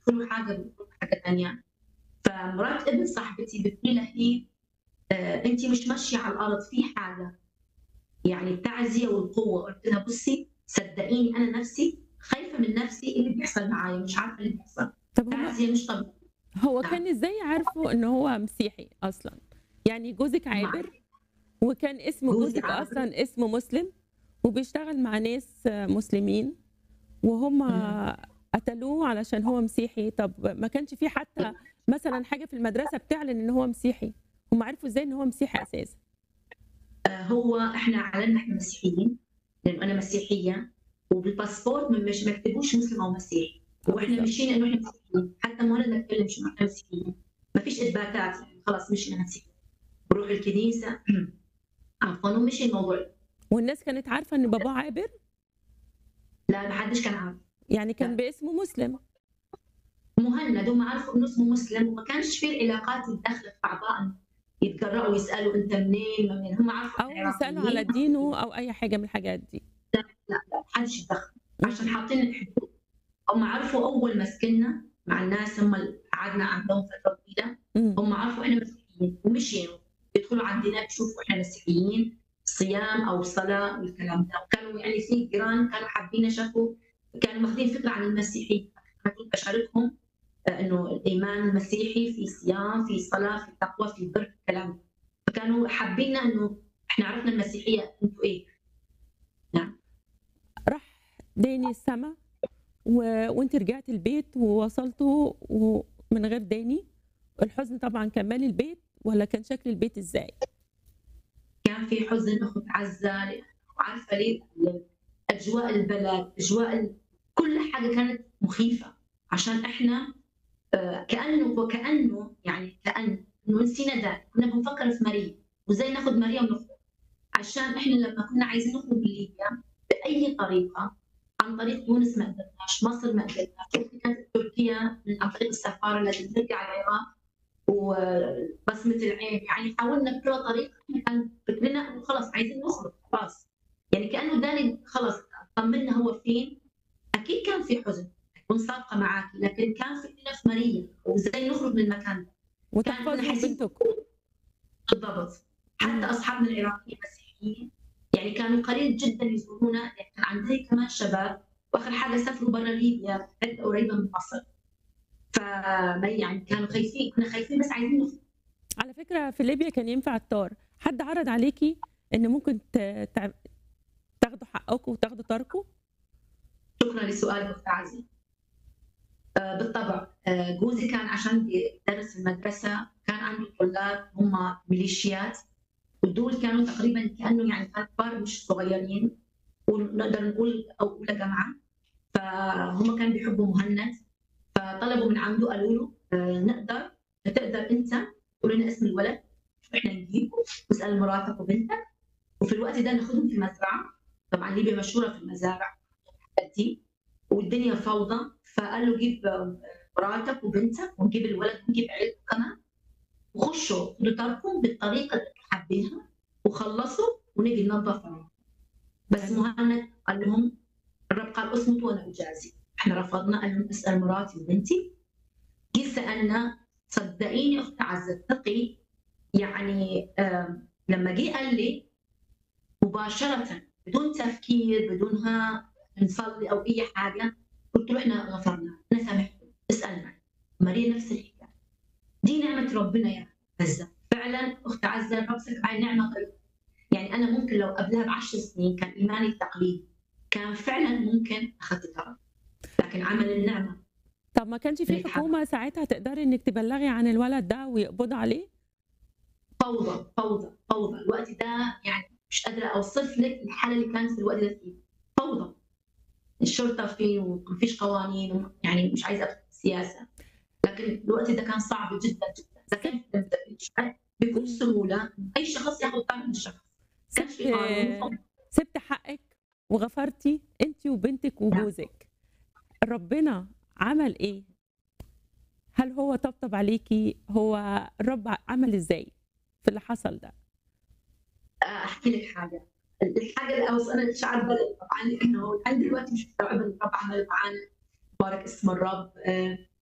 بيدخلوا حاجه بيدخلوا حاجه ثانيه فمرات ابن صاحبتي بتقول لها هي آه انت مش ماشيه على الارض في حاجه يعني التعزيه والقوه قلت لها بصي صدقيني انا نفسي خايفه من نفسي اللي بيحصل معايا مش عارفه اللي بيحصل طب هو تعزيه مش طبيعي هو نعم. كان ازاي عارفوا ان هو مسيحي اصلا يعني جوزك عابر وكان اسم جوزي جوزك عابر. اصلا اسمه مسلم وبيشتغل مع ناس مسلمين وهم مم. قتلوه علشان هو مسيحي طب ما كانش في حتى مثلا حاجه في المدرسه بتعلن ان هو مسيحي هم عرفوا ازاي ان هو مسيحي اساسا آه هو احنا اعلنا احنا مسيحيين لانه انا مسيحيه وبالباسبورت ما- مش ما كتبوش مسلم او مسيحي واحنا بالظبط. مشينا انه احنا مسيحيين حتى ما ما نتكلمش مع احنا مسيحيين ما فيش اثباتات يعني خلاص مشينا مسيحيين بروح الكنيسه عفوا ومشي الموضوع والناس كانت عارفه ان باباه عابر لا ما حدش كان عارف يعني كان لا. باسمه مسلم مهند هم عرفوا انه اسمه مسلم وما كانش في العلاقات اللي داخله في بعضها يتقرأوا ويسالوا انت منين ما منين هم عرفوا او إحنا يسالوا على عراقيين. دينه او اي حاجه من الحاجات دي لا لا حدش يتدخل عشان حاطين الحدود هم عرفوا اول ما سكننا مع الناس هم اللي قعدنا عندهم فتره طويله مم. هم عرفوا احنا مسيحيين ومشيوا يدخلوا عندنا بيشوفوا احنا مسيحيين صيام او صلاه والكلام ده وكانوا يعني في جيران كانوا حابين شافوا كانوا ماخذين فكره عن المسيحي كنت بشاركهم آه، انه الايمان المسيحي في صيام في صلاه في تقوى في بر الكلام ده فكانوا حابين انه احنا عرفنا المسيحيه انتوا ايه راح داني السما و... وانت رجعت البيت ووصلتوا ومن غير داني الحزن طبعا كان مالي البيت ولا كان شكل البيت ازاي كان في حزن اخت عزه لأنه عارفه ليه اجواء البلد اجواء ال... كل حاجه كانت مخيفه عشان احنا آه، كانه وكانه يعني كان انه نسينا ده كنا بنفكر في ماريا وازاي ناخذ ماريا ونخرج عشان احنا لما كنا عايزين نخرج من ليبيا باي طريقه عن طريق تونس ما قدرناش مصر ما قدرناش أختي كانت تركيا من عن طريق السفاره لازم نرجع العراق وبصمه العين يعني حاولنا بكل طريقه احنا كان فكرنا انه خلص عايزين نخرج خلاص يعني كانه داني خلص طمنا هو فين اكيد كان في حزن اكون صادقه معك لكن كان فكرنا في ماريا وازاي نخرج من المكان ده وتحفظوا حاسين- بنتكم بالضبط حتى اصحابنا العراقيين المسيحيين يعني كانوا قليل جدا يزورونا يعني كان عندنا كمان شباب واخر حاجه سافروا برا ليبيا حته قريبه من مصر فما يعني كانوا خايفين كنا خايفين بس عايزين نخرج على فكره في ليبيا كان ينفع الطار حد عرض عليكي ان ممكن ت... تع- تاخدوا حقكم وتاخدوا طاركم شكرا لسؤالك اخت عزيز آه بالطبع آه جوزي كان عشان يدرس في المدرسه كان عنده طلاب هم ميليشيات ودول كانوا تقريبا كانه يعني كان كبار مش صغيرين ونقدر نقول اولى جامعه فهم كانوا بيحبوا مهند فطلبوا من عنده قالوا له آه نقدر تقدر انت تقول لنا اسم الولد واحنا نجيبه نسال مراتك وبنتك وفي الوقت ده ناخذهم في مزرعه طبعا ليبيا مشهوره في المزارع دي والدنيا فوضى فقال له جيب مراتك وبنتك ونجيب الولد ونجيب عيلته كمان وخشوا خدوا طاركم بالطريقه اللي انتم حابينها وخلصوا ونجي ننظف عليكم. بس مهند قال لهم الرب قال اصمتوا وانا اجازي احنا رفضنا قال لهم اسال مراتي وبنتي جه سالنا صدقيني اخت عزه ثقي يعني آم، لما جه قال لي مباشره بدون تفكير بدون ها نصلي او اي حاجه قلت له احنا غفرنا انا سامحكم اسالنا ماريا نفس الحكايه دي نعمه ربنا يا عزه فعلا اخت عزه الرب سكب علي نعمه غير يعني انا ممكن لو قبلها بعشر سنين كان ايماني التقليدي كان فعلا ممكن اخذت طرف لكن عمل النعمه طب ما كانش في ليه حق. حكومه ساعتها تقدري انك تبلغي عن الولد ده ويقبضوا عليه فوضى فوضى فوضى الوقت ده يعني مش قادره اوصف لك الحاله اللي كانت في الوقت ده فيه فوضى الشرطه فيه ومفيش قوانين يعني مش عايزه ادخل في السياسه لكن الوقت ده كان صعب جدا جدا لكن بكل سهوله اي شخص ياخذ طعم من شخص كانش في قانون فوضى. سبت حقك وغفرتي انت وبنتك وجوزك ربنا عمل ايه هل هو طبطب عليكي هو الرب عمل ازاي في اللي حصل ده احكي لك حاجه الحاجه اللي أوص... انا مش عارفه طبعا لانه لحد دلوقتي مش مستوعبه ان الرب عمل معانا بارك اسم الرب آه،